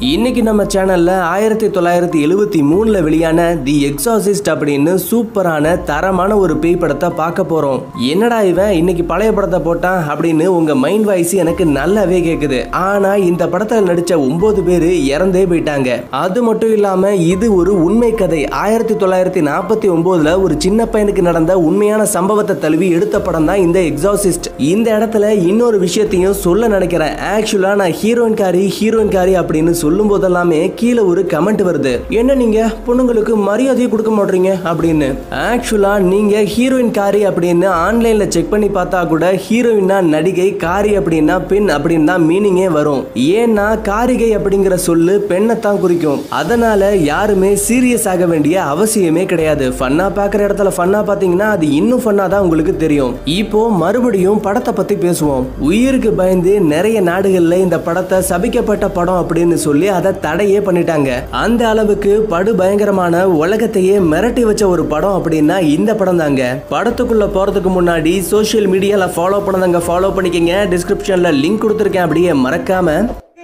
இன்னைக்கு நம்ம சேனல்ல ஆயிரத்தி தொள்ளாயிரத்தி எழுவத்தி மூணுல வெளியான தி எக்ஸாசிஸ்ட் அப்படின்னு சூப்பரான தரமான ஒரு பேய் படத்தை பார்க்க போறோம் என்னடா இவன் இன்னைக்கு பழைய படத்தை போட்டான் அப்படின்னு உங்க மைண்ட் வாய்ஸ் எனக்கு நல்லாவே கேக்குது ஆனா இந்த படத்துல நடிச்ச ஒன்பது பேரு இறந்தே போயிட்டாங்க அது மட்டும் இல்லாம இது ஒரு உண்மை கதை ஆயிரத்தி தொள்ளாயிரத்தி நாற்பத்தி ஒன்பதுல ஒரு சின்ன பையனுக்கு நடந்த உண்மையான சம்பவத்தை தழுவி எடுத்த படம் தான் இந்த எக்ஸாசிஸ்ட் இந்த இடத்துல இன்னொரு விஷயத்தையும் சொல்ல நினைக்கிறேன் ஆக்சுவலா நான் ஹீரோயின் காரி ஹீரோயின் காரி அப்படின்னு சொல்லும் போதெல்லாமே கீழே ஒரு கமெண்ட் வருது என்ன நீங்க பொண்ணுங்களுக்கு மரியாதையை கொடுக்க மாட்டீங்க அப்படின்னு ஆக்சுவலா நீங்க ஹீரோயின் காரி அப்படின்னு ஆன்லைன்ல செக் பண்ணி பார்த்தா கூட ஹீரோயினா நடிகை காரி அப்படின்னா பெண் அப்படின்னு தான் மீனிங்கே வரும் ஏன்னா காரிகை அப்படிங்கிற சொல்லு பெண்ணை தான் குறிக்கும் அதனால யாருமே சீரியஸ் ஆக வேண்டிய அவசியமே கிடையாது ஃபன்னா பார்க்குற இடத்துல ஃபன்னா பார்த்தீங்கன்னா அது இன்னும் ஃபன்னா தான் உங்களுக்கு தெரியும் இப்போ மறுபடியும் படத்தை பத்தி பேசுவோம் உயிருக்கு பயந்து நிறைய நாடுகள்ல இந்த படத்தை சபிக்கப்பட்ட படம் அப்படின்னு சொல்லி அதை தடையே பண்ணிட்டாங்க அந்த அளவுக்கு படு பயங்கரமான உலகத்தையே மிரட்டி வச்ச ஒரு படம் அப்படின்னா இந்த படம் தாங்க படத்துக்குள்ள போறதுக்கு முன்னாடி சோஷியல் மீடியால ஃபாலோ பண்ணதங்க ஃபாலோ பண்ணிக்கங்க டிஸ்கிரிப்ஷன்ல லிங்க் கொடுத்துருக்கேன் அப்படியே மறக்காம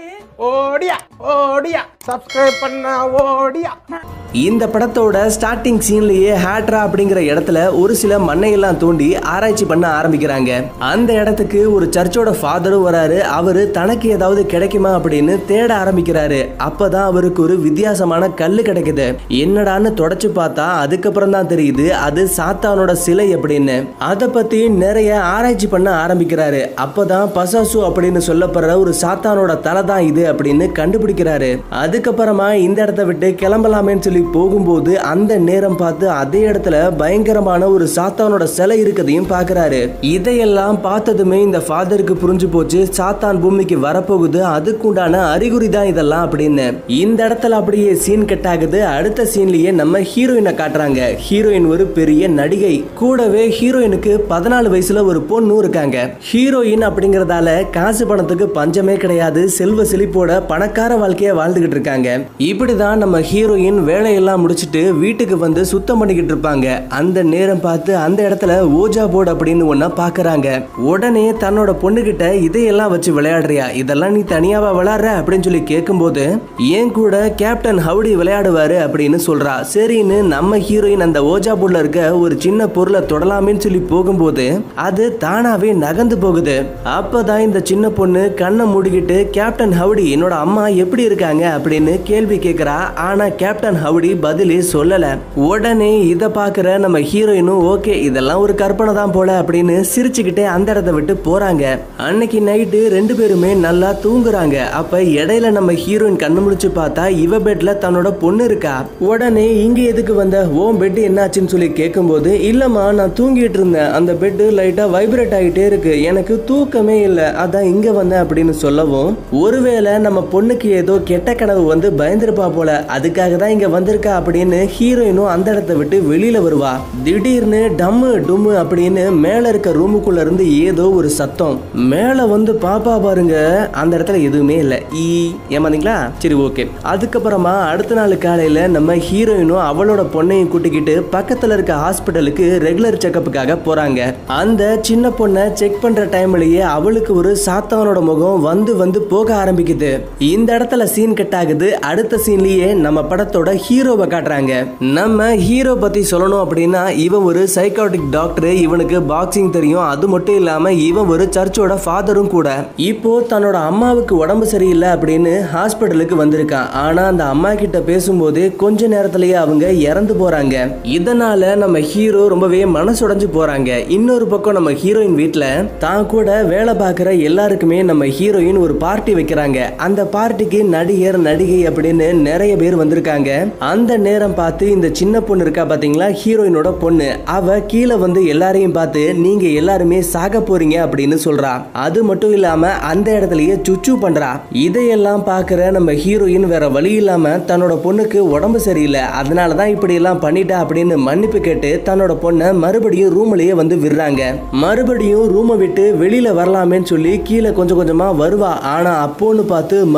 ஓடியா ஓடியா சப்ஸ்கிரைப் பண்ண ஓடியா இந்த படத்தோட ஸ்டார்டிங் சீன்லயே ஹேட்ரா அப்படிங்கிற இடத்துல ஒரு சில மண்ணையெல்லாம் தோண்டி ஆராய்ச்சி பண்ண ஆரம்பிக்கிறாங்க அந்த இடத்துக்கு ஒரு சர்ச்சோட ஃபாதரும் வராரு அவரு தனக்கு ஏதாவது கிடைக்குமா அப்படின்னு தேட ஆரம்பிக்கிறாரு அப்பதான் அவருக்கு ஒரு வித்தியாசமான கல்லு கிடைக்குது என்னடான்னு தொடச்சு பார்த்தா அதுக்கப்புறம் தான் தெரியுது அது சாத்தானோட சிலை அப்படின்னு அதை பத்தி நிறைய ஆராய்ச்சி பண்ண ஆரம்பிக்கிறாரு அப்பதான் பசாசு அப்படின்னு சொல்லப்படுற ஒரு சாத்தானோட தலை தான் இது அப்படின்னு கண்டுபிடிக்கிறாரு அதுக்கப்புறமா இந்த இடத்த விட்டு கிளம்பலாமேன்னு சொல்லி போகும்போது அந்த நேரம் பார்த்து அதே இடத்துல பயங்கரமான ஒரு சாத்தானோட சிலை இருக்கதையும் பார்க்கறாரு இதையெல்லாம் பார்த்ததுமே இந்த ஃபாதருக்கு புரிஞ்சு போச்சு சாத்தான் பூமிக்கு வரப்போகுது அதுக்குண்டான அறிகுறி தான் இதெல்லாம் அப்படின்னு இந்த இடத்துல அப்படியே சீன் கட் ஆகுது அடுத்த சீன்லயே நம்ம ஹீரோயினை காட்டுறாங்க ஹீரோயின் ஒரு பெரிய நடிகை கூடவே ஹீரோயினுக்கு பதினாலு வயசுல ஒரு பொண்ணும் இருக்காங்க ஹீரோயின் அப்படிங்கறதால காசு பணத்துக்கு பஞ்சமே கிடையாது செல்வ செழிப்போட பணக்கார வாழ்க்கைய வாழ்ந்துகிட்டு இருக்காங்க இப்படிதான் நம்ம ஹீரோயின் வேலையெல்லாம் முடிச்சிட்டு வீட்டுக்கு வந்து சுத்தம் பண்ணிக்கிட்டு இருப்பாங்க அந்த நேரம் பார்த்து அந்த இடத்துல ஓஜா போர்டு அப்படின்னு ஒன்ன பாக்குறாங்க உடனே தன்னோட பொண்ணுகிட்ட இதையெல்லாம் வச்சு விளையாடுறியா இதெல்லாம் நீ தனியாவா விளையாடுற அப்படின்னு சொல்லி கேட்கும்போது ஏன் கூட கேப்டன் ஹவுடி விளையாடுவாரு அப்படின்னு சொல்றா சரின்னு நம்ம ஹீரோயின் அந்த ஓஜா போர்டுல இருக்க ஒரு சின்ன பொருளை தொடலாமேன்னு சொல்லி போகும்போது அது தானாவே நகர்ந்து போகுது அப்பதான் இந்த சின்ன பொண்ணு கண்ணை மூடிக்கிட்டு கேப்டன் ஹவுடி என்னோட அம்மா எப்படி இருக்காங்க அப்படின்னு கேள்வி கேட்கிறா ஆனா கேப்டன் ஹவுடி பதிலே சொல்லல உடனே இத பாக்குற நம்ம ஹீரோயினும் ஓகே இதெல்லாம் ஒரு கற்பனை தான் போல அப்படின்னு சிரிச்சுக்கிட்டே அந்த இடத்த விட்டு போறாங்க அன்னைக்கு நைட்டு ரெண்டு பேருமே நல்லா தூங்குறாங்க அப்ப இடையில நம்ம ஹீரோயின் கண்ணு முழிச்சு பார்த்தா இவ பெட்ல தன்னோட பொண்ணு இருக்கா உடனே இங்க எதுக்கு வந்த ஓன் பெட் என்னாச்சுன்னு சொல்லி கேட்கும்போது இல்லம்மா நான் தூங்கிட்டு இருந்தேன் அந்த பெட் லைட்டா வைப்ரேட் ஆகிட்டே இருக்கு எனக்கு தூக்கமே இல்லை அதான் இங்க வந்தேன் அப்படின்னு சொல்லவும் ஒருவேளை நம்ம பொண்ணுக்கு ஏதோ கெட்ட கனவு வந்து பயந்துருப்பா போல அதுக்காக தான் இங்க வந்திருக்கா அப்படின்னு ஹீரோயினும் அந்த இடத்த விட்டு வெளியில வருவா திடீர்னு டம்மு டும்மு அப்படின்னு மேல இருக்க ரூமுக்குள்ள இருந்து ஏதோ ஒரு சத்தம் மேல வந்து பாப்பா பாருங்க அந்த இடத்துல எதுவுமே இல்லை ஈ ஏமாந்தீங்களா சரி ஓகே அதுக்கப்புறமா அடுத்த நாள் காலையில நம்ம ஹீரோயினும் அவளோட பொண்ணையும் கூட்டிக்கிட்டு பக்கத்துல இருக்க ஹாஸ்பிட்டலுக்கு ரெகுலர் செக்கப்புக்காக போறாங்க அந்த சின்ன பொண்ணை செக் பண்ற டைம்லயே அவளுக்கு ஒரு சாத்தானோட முகம் வந்து வந்து போக ஆரம்பிக்குது இந்த இடத்துல சீன் கட் ஆகுது அடுத்த சீன்லயே நம்ம படத்தோட ஹீரோவை காட்டுறாங்க நம்ம ஹீரோ பத்தி சொல்லணும் அப்படின்னா இவன் ஒரு சைக்காட்டிக் டாக்டர் இவனுக்கு பாக்ஸிங் தெரியும் அது மட்டும் இல்லாம இவன் ஒரு சர்ச்சோட ஃபாதரும் கூட இப்போ தன்னோட அம்மாவுக்கு உடம்பு சரியில்லை அப்படின்னு ஹாஸ்பிட்டலுக்கு வந்திருக்கான் ஆனா அந்த அம்மா கிட்ட பேசும்போதே கொஞ்ச நேரத்திலேயே அவங்க இறந்து போறாங்க இதனால நம்ம ஹீரோ ரொம்பவே மனசுடைஞ்சு போறாங்க இன்னொரு பக்கம் நம்ம ஹீரோயின் வீட்ல தான் கூட வேலை பார்க்குற எல்லாருக்குமே நம்ம ஹீரோயின் ஒரு பார்ட்டி வைக்கிறாங்க அந்த பார்ட்டிக்கு நடிகர் நடிகை அப்படின்னு நிறைய பேர் வந்திருக்காங்க அந்த நேரம் பார்த்து இந்த சின்ன பொண்ணு இருக்கா பாத்தீங்களா ஹீரோயினோட பொண்ணு அவ கீழே வந்து எல்லாரையும் பார்த்து நீங்க எல்லாருமே சாக போறீங்க அப்படின்னு சொல்றா அது மட்டும் இல்லாம அந்த இடத்துலயே சுச்சு பண்றா இதையெல்லாம் பார்க்குற நம்ம ஹீரோயின் வேற வழி இல்லாம தன்னோட பொண்ணுக்கு உடம்பு சரியில்லை அதனால தான் இப்படி எல்லாம் பண்ணிட்டா அப்படின்னு மன்னிப்பு கேட்டு தன்னோட பொண்ணை மறுபடியும் ரூம்லயே வந்து விடுறாங்க மறுபடியும் ரூமை விட்டு வெளியில வரலாமேன்னு சொல்லி கீழே கொஞ்சம் கொஞ்சமா வருவா ஆனா அப்போன்னு பார்த்து மறுபடியும்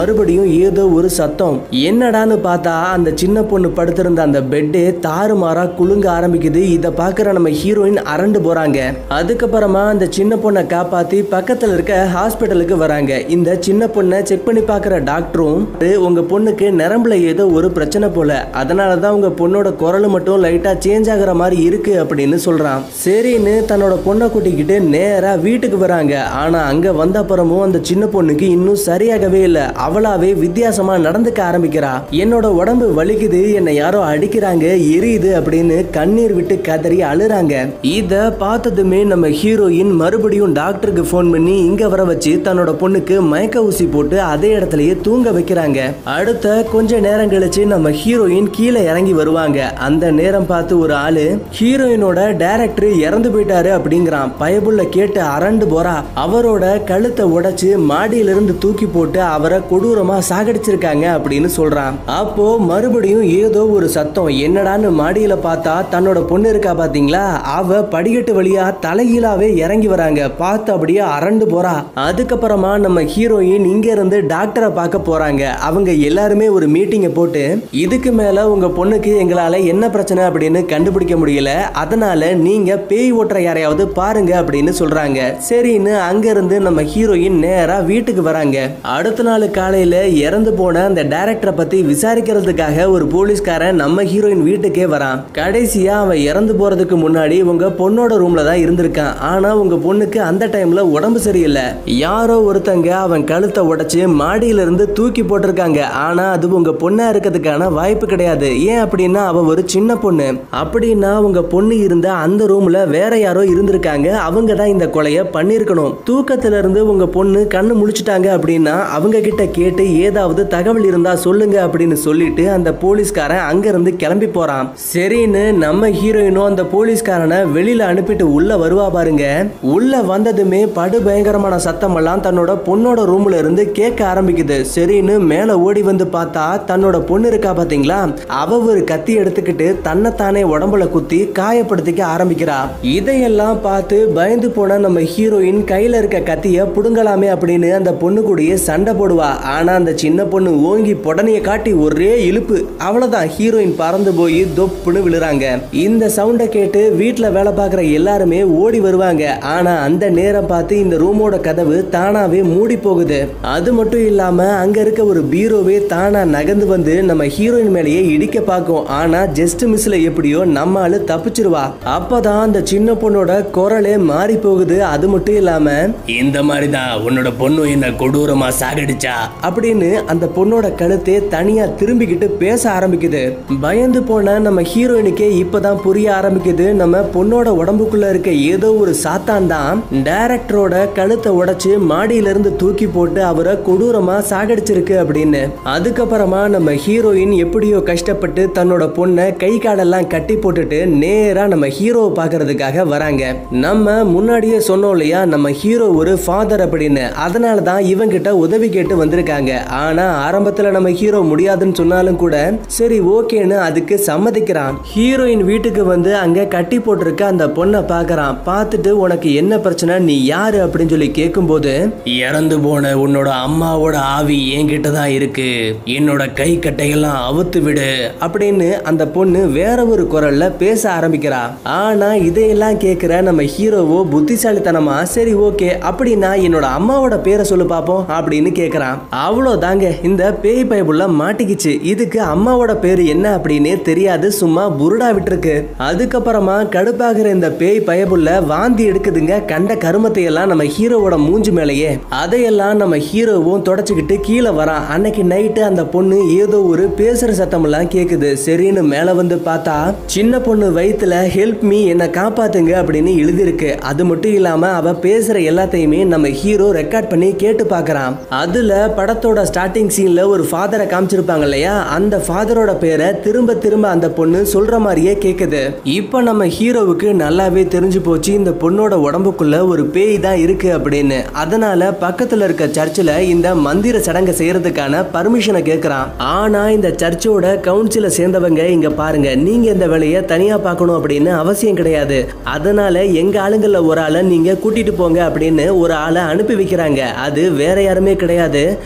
ஏதோ ஒரு சத்தம் என்னடான்னு பார்த்தா அந்த சின்ன பொண்ணு படுத்திருந்த அந்த பெட்டே தாறுமாறா குலுங்க ஆரம்பிக்குது இத பாக்குற நம்ம ஹீரோயின் அரண்டு போறாங்க அதுக்கப்புறமா அந்த சின்ன பொண்ணை காப்பாத்தி பக்கத்துல இருக்க ஹாஸ்பிட்டலுக்கு வராங்க இந்த சின்ன பொண்ணை செக் பண்ணி பாக்குற டாக்டரும் "இது உங்க பொண்ணுக்கு நரம்புல ஏதோ ஒரு பிரச்சனை போல அதனாலதான் உங்க பொண்ணோட குரல் மட்டும் லைட்டா சேஞ்ச் ஆகுற மாதிரி இருக்கு அப்படின்னு சொல்றான் சரின்னு தன்னோட பொண்ணை கூட்டிக்கிட்டு நேரா வீட்டுக்கு வராங்க ஆனா அங்க வந்த அப்புறமும் அந்த சின்ன பொண்ணுக்கு இன்னும் சரியாகவே இல்ல அவளாவே வித்தியாசமா நடந்துக்க ஆரம்பிக்கிறா என்னோட உடம்பு வலிக்குது என்னை யாரோ அடிக்கிறாங்க எரியுது அப்படின்னு கண்ணீர் விட்டு கதறி அழுறாங்க இத பார்த்ததுமே நம்ம ஹீரோயின் மறுபடியும் டாக்டருக்கு ஃபோன் பண்ணி இங்க வர வச்சு தன்னோட பொண்ணுக்கு மயக்க ஊசி போட்டு அதே இடத்துலயே தூங்க வைக்கிறாங்க அடுத்த கொஞ்ச நேரம் கழிச்சு நம்ம ஹீரோயின் கீழே இறங்கி வருவாங்க அந்த நேரம் பார்த்து ஒரு ஆளு ஹீரோயினோட டைரக்டர் இறந்து போயிட்டாரு அப்படிங்கிறான் பயபுள்ள கேட்டு அரண்டு போறா அவரோட கழுத்தை உடைச்சு மாடியிலிருந்து தூக்கி போட்டு அவரை கொடூரமா சாகடிச்சிருக்காங்க அப்படின்னு சொல்றான் அப்போ மறுபடியும் ஏதோ ஒரு சத்தம் என்னடான்னு மாடியில பார்த்தா தன்னோட பொண்ணு இருக்கா பாத்தீங்களா அவ படிக்கட்டு வழியா தலைகீழாவே இறங்கி வராங்க பார்த்து அப்படியே அரண்டு போறா அதுக்கப்புறமா நம்ம ஹீரோயின் இங்க இருந்து டாக்டரை பார்க்க போறாங்க அவங்க எல்லாருமே ஒரு மீட்டிங்கை போட்டு இதுக்கு மேல உங்க பொண்ணுக்கு எங்களால என்ன பிரச்சனை அப்படின்னு கண்டுபிடிக்க முடியல அதனால நீங்க பேய் ஓட்டுற யாரையாவது பாருங்க அப்படின்னு சொல்றாங்க சரின்னு அங்க இருந்து நம்ம ஹீரோயின் நேரா வீட்டுக்கு வராங்க அடுத்த நாள் காலையில இறந்து போன அந்த டைரக்டரை பத்தி விசாரிக்கிறதுக்காக ஒரு போலீஸ்காரன் நம்ம ஹீரோயின் வீட்டுக்கே வரான் கடைசியா அவன் இறந்து போறதுக்கு முன்னாடி உங்க பொண்ணோட ரூம்ல தான் இருந்திருக்கான் ஆனா உங்க பொண்ணுக்கு அந்த டைம்ல உடம்பு சரியில்லை யாரோ ஒருத்தங்க அவன் கழுத்தை உடைச்சு மாடியில இருந்து தூக்கி போட்டிருக்காங்க ஆனா அது உங்க பொண்ணா இருக்கிறதுக்கான வாய்ப்பு கிடையாது ஏன் அப்படின்னா அவ ஒரு சின்ன பொண்ணு அப்படின்னா உங்க பொண்ணு இருந்த அந்த ரூம்ல வேற யாரோ இருந்திருக்காங்க அவங்க தான் இந்த கொலைய பண்ணிருக்கணும் தூக்கத்துல இருந்து உங்க பொண்ணு கண்ணு முழிச்சிட்டாங்க அப்படின்னா அவங்க கிட்ட கேட்டு ஏதாவது தகவல் இருந்தா சொல்லுங்க அப்படின்னு சொல்லிட்டு அந்த போலீஸ்காரன் அங்க இருந்து கிளம்பி போறான் சரின்னு நம்ம ஹீரோயினும் அந்த போலீஸ்காரனை வெளியில அனுப்பிட்டு உள்ள வருவா பாருங்க உள்ள வந்ததுமே படு பயங்கரமான சத்தம் எல்லாம் தன்னோட பொண்ணோட ரூம்ல இருந்து கேட்க ஆரம்பிக்குது சரின்னு மேல ஓடி வந்து பார்த்தா தன்னோட பொண்ணு இருக்கா பாத்தீங்களா அவ ஒரு கத்தி எடுத்துக்கிட்டு தன்னைத்தானே உடம்புல குத்தி காயப்படுத்திக்க ஆரம்பிக்கிறா இதையெல்லாம் பார்த்து பயந்து போன நம்ம ஹீரோயின் கையில இருக்க கத்திய புடுங்கலாமே அப்படின்னு அந்த பொண்ணு கூடயே சண்டை போடுவா ஆனா அந்த சின்ன பொண்ணு ஓங்கி புடனைய காட்டி ஒரே இழுப்பு அவ்வளவுதான் ஹீரோயின் பறந்து போய் தொப்புன்னு விழுறாங்க இந்த சவுண்டை கேட்டு வீட்ல வேலை பார்க்குற எல்லாருமே ஓடி வருவாங்க ஆனா அந்த நேரம் பார்த்து இந்த ரூமோட கதவு தானாவே மூடி போகுது அது மட்டும் இல்லாம அங்க இருக்க ஒரு பீரோவே தானா நகர்ந்து வந்து நம்ம ஹீரோயின் மேலேயே இடிக்க பார்க்கும் ஆனா ஜஸ்ட் மிஸ்ல எப்படியோ நம்ம ஆளு தப்பிச்சிருவா அப்பதான் அந்த சின்ன பொண்ணோட குரலே மாறி போகுது அது மட்டும் இல்லாம இந்த மாதிரி தான் உன்னோட பொண்ணு என்ன கொடூரமா சாகடிச்சா அப்படின்னு அந்த பொண்ணோட கழுத்தே தனியா திரும்பிக்கிட்டு பேச ஆரம்பிக்குது பயந்து போன நம்ம ஹீரோயினுக்கே இப்பதான் புரிய ஆரம்பிக்குது நம்ம பொண்ணோட உடம்புக்குள்ள இருக்க ஏதோ ஒரு சாத்தான் தான் டைரக்டரோட கழுத்தை உடைச்சு மாடியில இருந்து தூக்கி போட்டு அவரை கொடூரமா சாகடிச்சிருக்கு அப்படின்னு அதுக்கப்புறமா நம்ம ஹீரோயின் எப்படியோ கஷ்டப்பட்டு தன்னோட பொண்ணை கை காலெல்லாம் கட்டி போட்டுட்டு நேரா நம்ம ஹீரோவை பார்க்கறதுக்காக வராங்க நம்ம முன்னாடியே சொன்னோம் இல்லையா நம்ம ஹீரோ ஒரு ஃபாதர் அப்படின்னு அதனால தான் இவங்கிட்ட உதவி கேட்டு வந்திருக்காங்க ஆனா ஆரம்பத்துல நம்ம ஹீரோ முடியாதுன்னு சொன்னாலும் கூட சரி ஓகேன்னு அதுக்கு சம்மதிக்கிறான் ஹீரோயின் வீட்டுக்கு வந்து அங்க கட்டி போட்டிருக்க அந்த பொண்ணை பார்க்கறான் பார்த்துட்டு உனக்கு என்ன பிரச்சனை நீ யாரு அப்படின்னு சொல்லி கேட்கும்போது இறந்து போன உன்னோட அம்மாவோட ஆவி என்கிட்ட தான் இருக்கு என்னோட கை கட்டையெல்லாம் அவுத்து விடு அப்படின்னு அந்த பொண்ணு வேற ஒரு குரல்ல பேச ஆரம்பிக்கிறா ஆனா இதையெல்லாம் கேட்கிற நம்ம ஹீரோவோ புத்திசாலித்தனமா சரி ஓகே அப்படின்னா என்னோட அம்மாவோட பேரை சொல்லு பாப்போம் அப்படின்னு கேக்குறான் அவ்வளோதாங்க இந்த பேய் பயபுள்ள மாட்டிக்கிச்சு இதுக்கு அம்மாவோட பேரு என்ன அப்படின்னே தெரியாது சும்மா புருடா விட்டுருக்கு அதுக்கப்புறமா கடுப்பாகிற இந்த பேய் பயபுள்ள வாந்தி எடுக்குதுங்க கண்ட கருமத்தை எல்லாம் நம்ம ஹீரோவோட மூஞ்சி மேலேயே அதையெல்லாம் நம்ம ஹீரோவும் தொடச்சுக்கிட்டு கீழே வரான் அன்னைக்கு நைட்டு அந்த பொண்ணு ஏதோ ஒரு பேசுற சத்தம் எல்லாம் கேக்குது சரின்னு மேல வந்து பார்த்தா சின்ன பொண்ணு வயித்துல ஹெல்ப் மீ என்னை காப்பாத்துங்க அப்படின்னு எழுதியிருக்கு அது மட்டும் இல்லாம அவ பேசுற எல்லாத்தையுமே நம்ம ஹீரோ ரெக்கார்ட் பண்ணி கேட்டு பார்க்கறான் அதுல படத்தோட ஸ்டார்டிங் சீன்ல ஒரு ஃபாதரை காமிச்சிருப்பாங்க இல்லையா அந்த ஃபாதரோட பேரை திரும்ப திரும்ப அந்த பொண்ணு சொல்ற மாதிரியே கேக்குது இப்போ நம்ம ஹீரோவுக்கு நல்லாவே தெரிஞ்சு போச்சு இந்த பொண்ணோட உடம்புக்குள்ள ஒரு பேய் தான் இருக்கு அப்படின்னு அதனால பக்கத்துல இருக்க சர்ச்சில் இந்த மந்திர சடங்கை செய்யறதுக்கான பர்மிஷனை கேட்கறான் ஆனா இந்த சர்ச்சோட கவுன்சில சேர்ந்தவங்க இங்க பாருங்க நீங்க இந்த வேலையை தனியா பார்க்கணும் அப்படின்னு அவசியம் கிடையாது அதனால எங்க ஆளுங்கள்ல ஒரு ஆளை நீங்க கூட்டிட்டு போங்க அப்படின்னு ஒரு ஆளை அனுப்பி வைக்கிறாங்க அது வேற யாருமே கிடையாது படத்தோட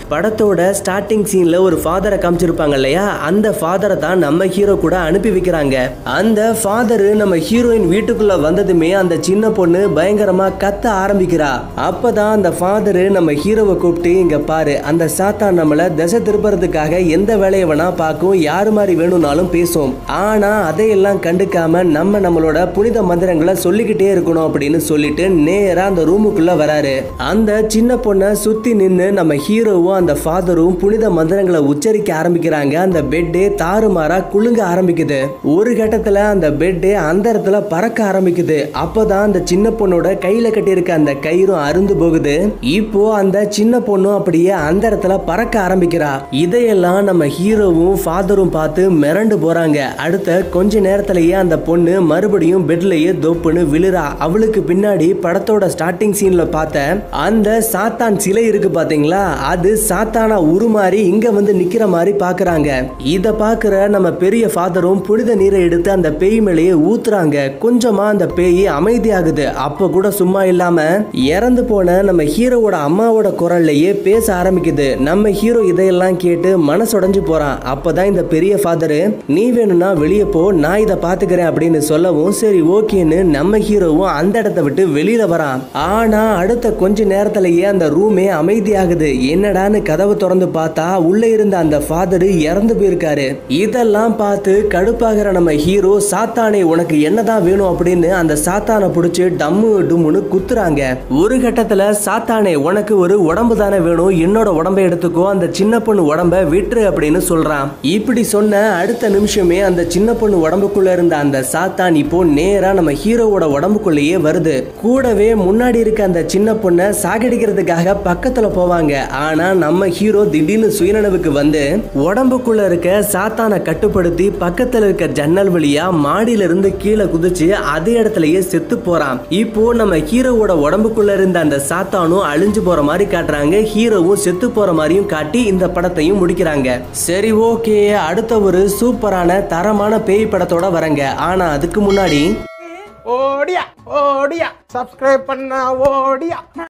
படத்தோட ஸ்டார்டிங் சீன்ல ஒரு ஃபாதரை காமிச்சிருப்பாங்க இல்லையா அந்த ஃபாதரை தான் நம்ம ஹீரோ கூட அனுப்பி வைக்கிறாங்க அந்த ஃபாதர் நம்ம ஹீரோயின் வீட்டுக்குள்ள வந்ததுமே அந்த சின்ன பொண்ணு பயங்கரமா கத்த ஆரம்பிக்கிறா அப்பதான் அந்த ஃபாதர் நம்ம ஹீரோவை கூப்பிட்டு இங்க பாரு அந்த சாத்தான் நம்மள திசை திருப்புறதுக்காக எந்த வேலையை வேணா பார்க்கும் யாரு மாதிரி வேணும்னாலும் பேசும் ஆனா அதையெல்லாம் கண்டுக்காம நம்ம நம்மளோட புனித மந்திரங்களை சொல்லிக்கிட்டே இருக்கணும் அப்படின்னு சொல்லிட்டு நேரா அந்த ரூமுக்குள்ள வராரு அந்த சின்ன பொண்ணை சுத்தி நின்னு நம்ம ஹீரோவும் அந்த ஃபாதரும் புனித மந்திரங்களை உச்சரிக்க ஆரம்பிக்கிறாங்க அந்த பெட்டே தாறுமாறா குலுங்க ஆரம்பிக்குது ஒரு கட்டத்துல அந்த பெட்டே அந்த இடத்துல பறக்க ஆரம்பிக்குது அப்பதான் அந்த சின்ன பொண்ணோட கையில கட்டியிருக்க அந்த கயிறும் அருந்து போகுது இப்போ அந்த சின்ன பொண்ணும் அப்படியே அந்த இடத்துல பறக்க ஆரம்பிக்கிறா இதையெல்லாம் நம்ம ஹீரோவும் ஃபாதரும் பார்த்து மிரண்டு போறாங்க அடுத்த கொஞ்ச நேரத்திலேயே அந்த பொண்ணு மறுபடியும் பெட்லயே தொப்புன்னு விழுறா அவளுக்கு பின்னாடி படத்தோட ஸ்டார்டிங் சீன்ல பார்த்த அந்த சாத்தான் சிலை இருக்கு பாத்தீங்களா அது சாத்தானா உருமாறி இங்க வந்து நிக்கிற மாதிரி பாக்குறாங்க இத பாக்குற நம்ம பெரிய ஃபாதரும் புனித நீரை எடுத்து அந்த பேய் மேலேயே ஊத்துறாங்க கொஞ்சமா அந்த பேய் அமைதியாகுது அப்ப கூட சும்மா இல்லாம இறந்து போன நம்ம ஹீரோவோட அம்மாவோட குரல்லையே பேச ஆரம்பிக்குது நம்ம ஹீரோ இதையெல்லாம் கேட்டு மனசுடைஞ்சு போறான் அப்பதான் இந்த பெரிய ஃபாதரு நீ வேணும்னா வெளியே போ நான் இதை பாத்துக்கிறேன் அப்படின்னு சொல்லவும் சரி ஓகேன்னு நம்ம ஹீரோவும் அந்த இடத்த விட்டு வெளியில வரான் ஆனா அடுத்த கொஞ்ச நேரத்திலேயே அந்த ரூமே அமைதியாகுது என்னடான்னு கதவை திறந்து பார்த்தா உள்ள இருந்த அந்த ஃபாதரு இறந்து போயிருக்காரு இதெல்லாம் பார்த்து கடுப்பாகிற நம்ம ஹீரோ சாத்தானே உனக்கு என்னதான் வேணும் அப்படின்னு அந்த சாத்தானை பிடிச்சி டம்மு டும்முன்னு குத்துறாங்க ஒரு கட்டத்துல சாத்தானே உனக்கு ஒரு உடம்பு தானே வேணும் என்னோட உடம்பை எடுத்துக்கோ அந்த சின்ன பொண்ணு உடம்ப விட்டுரு அப்படின்னு சொல்றான் இப்படி சொன்ன அடுத்த நிமிஷமே அந்த சின்ன பொண்ணு உடம்புக்குள்ள இருந்த அந்த சாத்தான் இப்போ நேரா நம்ம ஹீரோவோட உடம்புக்குள்ளேயே வருது கூடவே முன்னாடி இருக்க அந்த சின்ன பொண்ணை சாகடிக்கிறதுக்காக பக்கத்துல போவாங்க ஆனா நம்ம ஹீரோ திடீர்னு சுயநனவுக்கு வந்து உடம்புக்குள்ள இருக்க சாத்தானை கட்டுப்படுத்தி பக்கத்துல இருக்க ஜன்னல் வழியா மாடியில இருந்து கீழே குதிச்சு அதே இடத்துலயே செத்து போறான் இப்போ நம்ம ஹீரோவோட உடம்புக்குள்ள இருந்த அந்த சாத்தானும் அழிஞ்சு போற மாதிரி காட்டுறாங்க ஹீரோவும் செத்து போற மாதிரியும் காட்டி இந்த படத்தையும் முடிக்கிறாங்க சரி ஓகே அடுத்த ஒரு சூப்பரான தரமான பேய் படத்தோட வரங்க ஆனா அதுக்கு முன்னாடி ஓடியா ஓடியா சப்ஸ்கிரைப் பண்ண ஓடியா